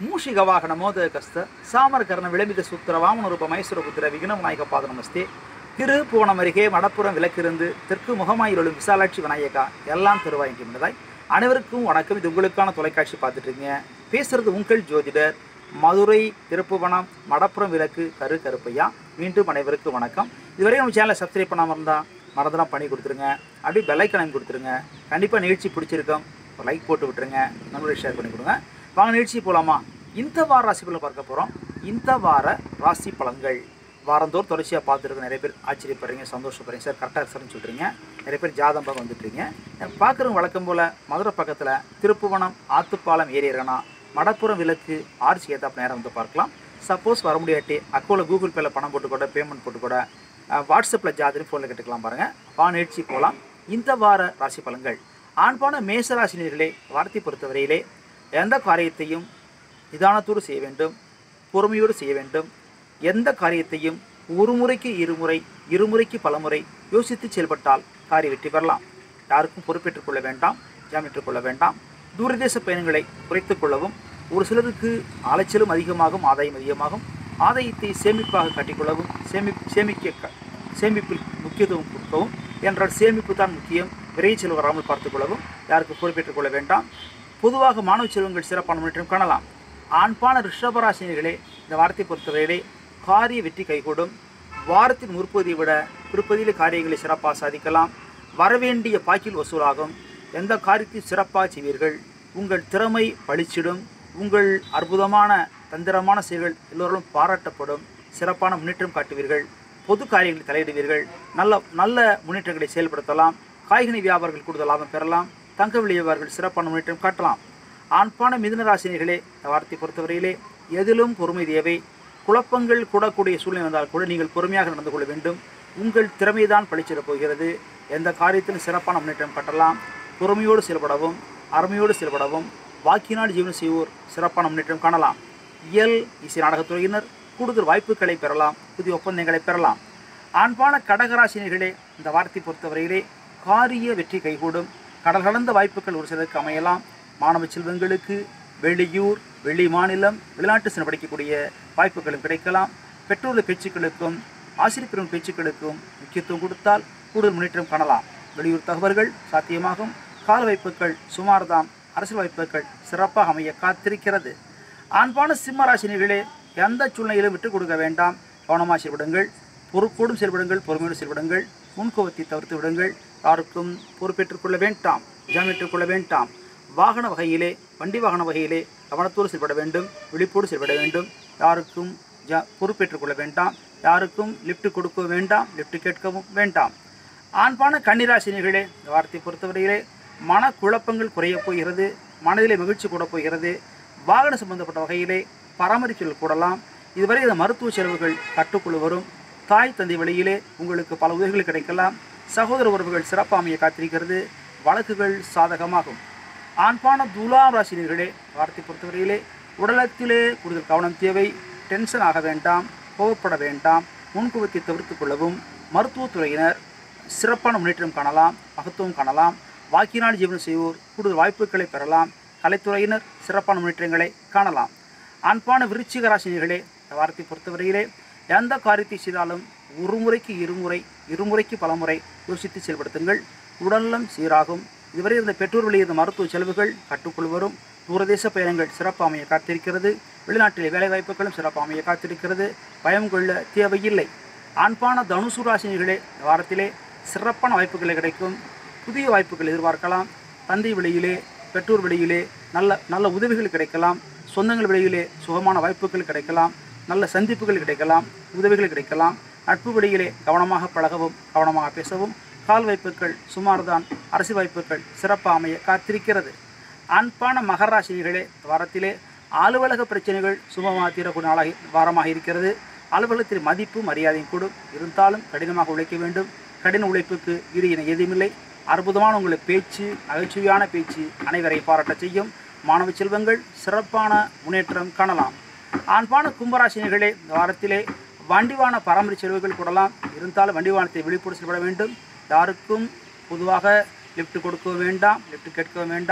ಮೂಷಿಕ ವಾಹನ ಮೋದಕಸ್ಥ சாமரகரண விளம்பித சூத்திர வாமனரூப மைசூரபுத்திர விக்னவிநாயக பாத நமஸ்தே திருப்புவனம் அருகே மடப்புறம் விளக்கிருந்து தெற்கு முகமாயிருளும் விசாலாட்சி விநாயகா எல்லாம் திருவாயங்கி முன்னதாய் அனைவருக்கும் வணக்கம் இது உங்களுக்கான தொலைக்காட்சி பார்த்துட்டு இருக்கீங்க பேசுறது உங்கள் ஜோதிடர் மதுரை திருப்புவனம் மடப்புறம் விளக்கு கரு கருப்பையா மீண்டும் அனைவருக்கும் வணக்கம் இதுவரை நம்ம சேனலை சப்ஸ்கிரைப் பண்ணாமல் இருந்தால் மறந்துலாம் பண்ணி கொடுத்துருங்க அப்படியே பெல்லைக்கனையும் கொடுத்துருங்க கண்டிப்பாக நிகழ்ச்சி பிடிச்சிருக்கோம் ஒரு லைக் போட்டு விட்டுருங்க நம்மளுடைய ஷேர் பண்ணி கொடுங்க வாங்க நிகழ்ச்சி போகலாமா இந்த வார ராசி பலன் பார்க்க போகிறோம் இந்த வார ராசி பலன்கள் வாரந்தோறும் தொடர்ச்சியாக பார்த்துருக்க நிறைய பேர் ஆச்சரியப்படுறீங்க சந்தோஷப்படுறீங்க சார் கரெக்டாக சார்னு சொல்கிறீங்க நிறைய பேர் ஜாதம் பார்க்க வந்துட்டுருங்க பார்க்குறவங்க வழக்கம் போல் மதுரை பக்கத்தில் திருப்புவனம் ஆத்துப்பாலம் ஏரியானா மடப்புறம் விளக்கு ஆர்ச்சி ஏத்தாப் நேரம் வந்து பார்க்கலாம் சப்போஸ் வர முடியாட்டி அக்கௌண்ட்டில் கூகுள் பேல பணம் போட்டு கூட பேமெண்ட் போட்டு கூட வாட்ஸ்அப்பில் ஜாதிரி ஃபோனில் கேட்டுக்கலாம் பாருங்கள் வா நிகழ்ச்சி போகலாம் இந்த வார ராசி பலன்கள் ஆண்பான மேச ராசினியர்களே வார்த்தை பொறுத்தவரையிலே எந்த காரியத்தையும் நிதானத்தோடு செய்ய வேண்டும் பொறுமையோடு செய்ய வேண்டும் எந்த காரியத்தையும் ஒரு முறைக்கு இருமுறை இருமுறைக்கு பலமுறை யோசித்து செயல்பட்டால் காரிய வெற்றி பெறலாம் யாருக்கும் பொறுப்பேற்றுக் கொள்ள வேண்டாம் ஜாமீற்றுக் கொள்ள வேண்டாம் தூரதேச பயணங்களை குறைத்துக் கொள்ளவும் ஒரு சிலருக்கு அலைச்சலும் அதிகமாகும் ஆதாயம் அதிகமாகும் ஆதாயத்தை சேமிப்பாக காட்டிக்கொள்ளவும் சேமி சேமிக்க க- சேமிப்பில் முக்கியத்துவம் கொடுக்கவும் என்றால் சேமிப்பு தான் முக்கியம் விரைவு செலவு வராமல் பார்த்துக் கொள்ளவும் யாருக்கு பொறுப்பேற்றுக் கொள்ள வேண்டாம் பொதுவாக மாணவ செல்வங்கள் சிறப்பான முன்னேற்றம் காணலாம் ஆண்பான ரிஷபராசினியர்களே இந்த வாரத்தை பொறுத்தவரையிலே காரிய வெற்றி கைகூடும் வாரத்தின் முற்பகுதியை விட பிற்பகுதியில் காரியங்களை சிறப்பாக சாதிக்கலாம் வரவேண்டிய பாக்கில் வசூலாகும் எந்த காரியத்தையும் சிறப்பாக செய்வீர்கள் உங்கள் திறமை பளிச்சிடும் உங்கள் அற்புதமான தந்திரமான செயல்கள் எல்லோரும் பாராட்டப்படும் சிறப்பான முன்னேற்றம் காட்டுவீர்கள் பொது காரியங்களில் தலையிடுவீர்கள் நல்ல நல்ல முன்னேற்றங்களை செயல்படுத்தலாம் காய்கனி வியாபாரிகள் கூடுதல் லாபம் பெறலாம் தங்க வியாபாரிகள் சிறப்பான முன்னேற்றம் காட்டலாம் ஆண்பான மிதுன ராசினியர்களே இந்த வார்த்தை பொறுத்தவரையிலே எதிலும் பொறுமை தேவை குழப்பங்கள் கூடக்கூடிய சூழ்நிலை வந்தால் கூட நீங்கள் பொறுமையாக நடந்து கொள்ள வேண்டும் உங்கள் திறமைதான் பழிச்சிடப் போகிறது எந்த காரியத்திலும் சிறப்பான முன்னேற்றம் காட்டலாம் பொறுமையோடு செயல்படவும் அருமையோடு செயல்படவும் வாக்கினால் ஜீவனம் செய்வோர் சிறப்பான முன்னேற்றம் காணலாம் இயல் இசை நாடகத்துறையினர் கூடுதல் வாய்ப்புகளை பெறலாம் புதிய ஒப்பந்தங்களை பெறலாம் ஆண்பான கடகராசினியர்களே இந்த வார்த்தை பொறுத்தவரையிலே காரிய வெற்றி கைகூடும் கடல் கடந்த வாய்ப்புகள் ஒரு சிலருக்கு அமையலாம் மாணவ செல்வங்களுக்கு வெளியூர் வெளி மாநிலம் வெளிநாட்டு சென்று படிக்கக்கூடிய வாய்ப்புகளும் கிடைக்கலாம் பெற்றோர்கள் பேச்சுக்களுக்கும் ஆசிரியர் பெறும் பேச்சுக்களுக்கும் முக்கியத்துவம் கொடுத்தால் கூடுதல் முன்னேற்றம் காணலாம் வெளியூர் தகவல்கள் சாத்தியமாகும் கால வாய்ப்புகள் சுமார்தான் அரசியல் வாய்ப்புகள் சிறப்பாக அமைய காத்திருக்கிறது ஆண்பான சிம்ம ராசினியர்களே எந்த சூழ்நிலையிலும் விட்டுக் கொடுக்க வேண்டாம் கவனமாக செயல்படுங்கள் பொறுப்போடும் செயல்படுங்கள் பொறுமையோடு செயல்படுங்கள் முன்கோபத்தை தவிர்த்து விடுங்கள் யாருக்கும் பொறுப்பேற்றுக் கொள்ள வேண்டாம் ஜாமீற்றுக் கொள்ள வேண்டாம் வாகன வகையிலே வண்டி வாகன வகையிலே கவனத்தோடு செயல்பட வேண்டும் விழிப்போடு செயல்பட வேண்டும் யாருக்கும் ஜா பொறுப்பேற்றுக் கொள்ள வேண்டாம் யாருக்கும் லிஃப்ட் கொடுக்க வேண்டாம் லிஃப்ட் கேட்கவும் வேண்டாம் ஆண்பான கன்னிராசினிகளே இந்த வார்த்தை பொறுத்தவரையிலே மன குழப்பங்கள் குறையப் போகிறது மனதிலே மகிழ்ச்சி கூட போகிறது வாகன சம்பந்தப்பட்ட வகையிலே பராமரிப்புகள் கூடலாம் இதுவரை இந்த மருத்துவ செலவுகள் கட்டுக்குள் வரும் தாய் தந்தை வழியிலே உங்களுக்கு பல உதவிகள் கிடைக்கலாம் சகோதர உறவுகள் சிறப்பாக அமைய காத்திருக்கிறது வழக்குகள் சாதகமாகும் ஆண்பான துலாம் ராசினியர்களே வார்த்தை பொறுத்தவரையிலே உடலத்திலே கூடுதல் கவனம் தேவை டென்ஷன் ஆக வேண்டாம் கோவப்பட வேண்டாம் முன்கோபத்தை தவிர்த்து கொள்ளவும் மருத்துவத்துறையினர் சிறப்பான முன்னேற்றம் காணலாம் மகத்துவம் காணலாம் வாக்கினால் ஜீவனம் செய்வோர் கூடுதல் வாய்ப்புகளை பெறலாம் கலைத்துறையினர் சிறப்பான முன்னேற்றங்களை காணலாம் ஆண்பான விருச்சிக ராசினியர்களே இந்த வாரத்தை பொறுத்தவரையிலே எந்த காரியத்தை செய்தாலும் ஒரு முறைக்கு இருமுறை இருமுறைக்கு பலமுறை யோசித்து செயல்படுத்துங்கள் உடல்நலம் சீராகும் இதுவரை இருந்த பெற்றோர் வெளியிருந்த மருத்துவ செலவுகள் கட்டுக்குள் வரும் தூரதேச பயணங்கள் சிறப்பு அமைய காத்திருக்கிறது வெளிநாட்டிலே வேலைவாய்ப்புகளும் சிறப்பு அமைய காத்திருக்கிறது பயம் கொள்ள தேவையில்லை ஆண்பான தனுசு ராசினிகளே இந்த வாரத்திலே சிறப்பான வாய்ப்புகள் கிடைக்கும் புதிய வாய்ப்புகள் எதிர்பார்க்கலாம் தந்தை வெளியிலே பெற்றோர் வெளியிலே நல்ல நல்ல உதவிகள் கிடைக்கலாம் சொந்தங்கள் வெளியிலே சுகமான வாய்ப்புகள் கிடைக்கலாம் நல்ல சந்திப்புகள் கிடைக்கலாம் உதவிகள் கிடைக்கலாம் நட்பு வழியிலே கவனமாக பழகவும் கவனமாக பேசவும் கால் வாய்ப்புகள் சுமார்தான் அரசு வாய்ப்புகள் சிறப்பாக அமைய காத்திருக்கிறது அன்பான மகராசினிகளே வாரத்திலே அலுவலக பிரச்சனைகள் சுபமாக தீரக்கூடிய நாளாக வாரமாக இருக்கிறது அலுவலகத்தில் மதிப்பு மரியாதையும் கூடும் இருந்தாலும் கடினமாக உழைக்க வேண்டும் கடின உழைப்புக்கு இரு இணை எதுவுமில்லை அற்புதமான உங்கள் பேச்சு நகைச்சுவையான பேச்சு அனைவரை பாராட்ட செய்யும் மாணவ செல்வங்கள் சிறப்பான முன்னேற்றம் காணலாம் ஆண்பான கும்பராசினிகளே இந்த வாரத்திலே வண்டிவான பராமரி செலவுகள் கூடலாம் இருந்தாலும் வண்டிவானத்தை விழிப்புடன் செயல்பட வேண்டும் யாருக்கும் பொதுவாக லிஃப்ட் கொடுக்க வேண்டாம் லிஃப்ட் கேட்க வேண்டாம்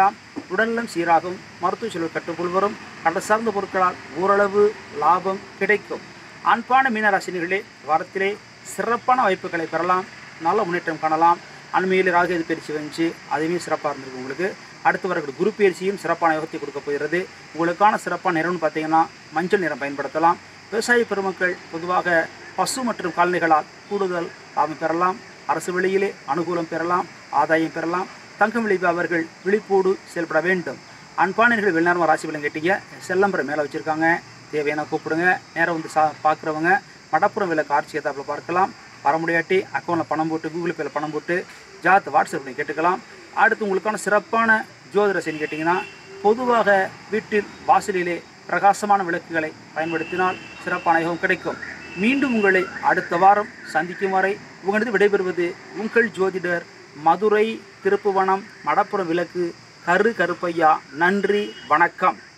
உடல்நலம் சீராகும் மருத்துவ செலவு கட்டுக்குள் வரும் கடல் சார்ந்த பொருட்களால் ஓரளவு லாபம் கிடைக்கும் அன்பான மீனராசினிகளே வாரத்திலே சிறப்பான வாய்ப்புகளை பெறலாம் நல்ல முன்னேற்றம் காணலாம் அண்மையில் ராகு பயிற்சி வந்துச்சு அதுவுமே சிறப்பாக இருந்திருக்கு உங்களுக்கு அடுத்து வரக்கூடிய குரு பயிற்சியும் சிறப்பான யோகத்தை கொடுக்க போகிறது உங்களுக்கான சிறப்பான நிறம்னு பார்த்தீங்கன்னா மஞ்சள் நிறம் பயன்படுத்தலாம் விவசாய பெருமக்கள் பொதுவாக பசு மற்றும் கால்நடைகளால் கூடுதல் லாபம் பெறலாம் அரசு வெளியிலே அனுகூலம் பெறலாம் ஆதாயம் பெறலாம் தங்கம் விளைவு அவர்கள் விழிப்போடு செயல்பட வேண்டும் அன்பானர்கள் வெளிநேரமாக ராசி பலன் கேட்டீங்க செல்லம்பரை மேலே வச்சுருக்காங்க தேவையான கூப்பிடுங்க நேரம் வந்து சா பார்க்குறவங்க மடப்புறம் விலை காட்சி ஏத்தாப்பில் பார்க்கலாம் வர முடியாட்டி அக்கௌண்ட்டில் பணம் போட்டு கூகுள் பேயில் பணம் போட்டு ஜாத் வாட்ஸ்அப் பண்ணி கேட்டுக்கலாம் அடுத்து உங்களுக்கான சிறப்பான ஜோதிட செய்தி கேட்டிங்கன்னா பொதுவாக வீட்டில் வாசலிலே பிரகாசமான விளக்குகளை பயன்படுத்தினால் சிறப்பான யோகம் கிடைக்கும் மீண்டும் உங்களை அடுத்த வாரம் சந்திக்கும் வரை உங்களது விடைபெறுவது உங்கள் ஜோதிடர் மதுரை திருப்புவனம் மடப்புறம் விளக்கு கரு கருப்பையா நன்றி வணக்கம்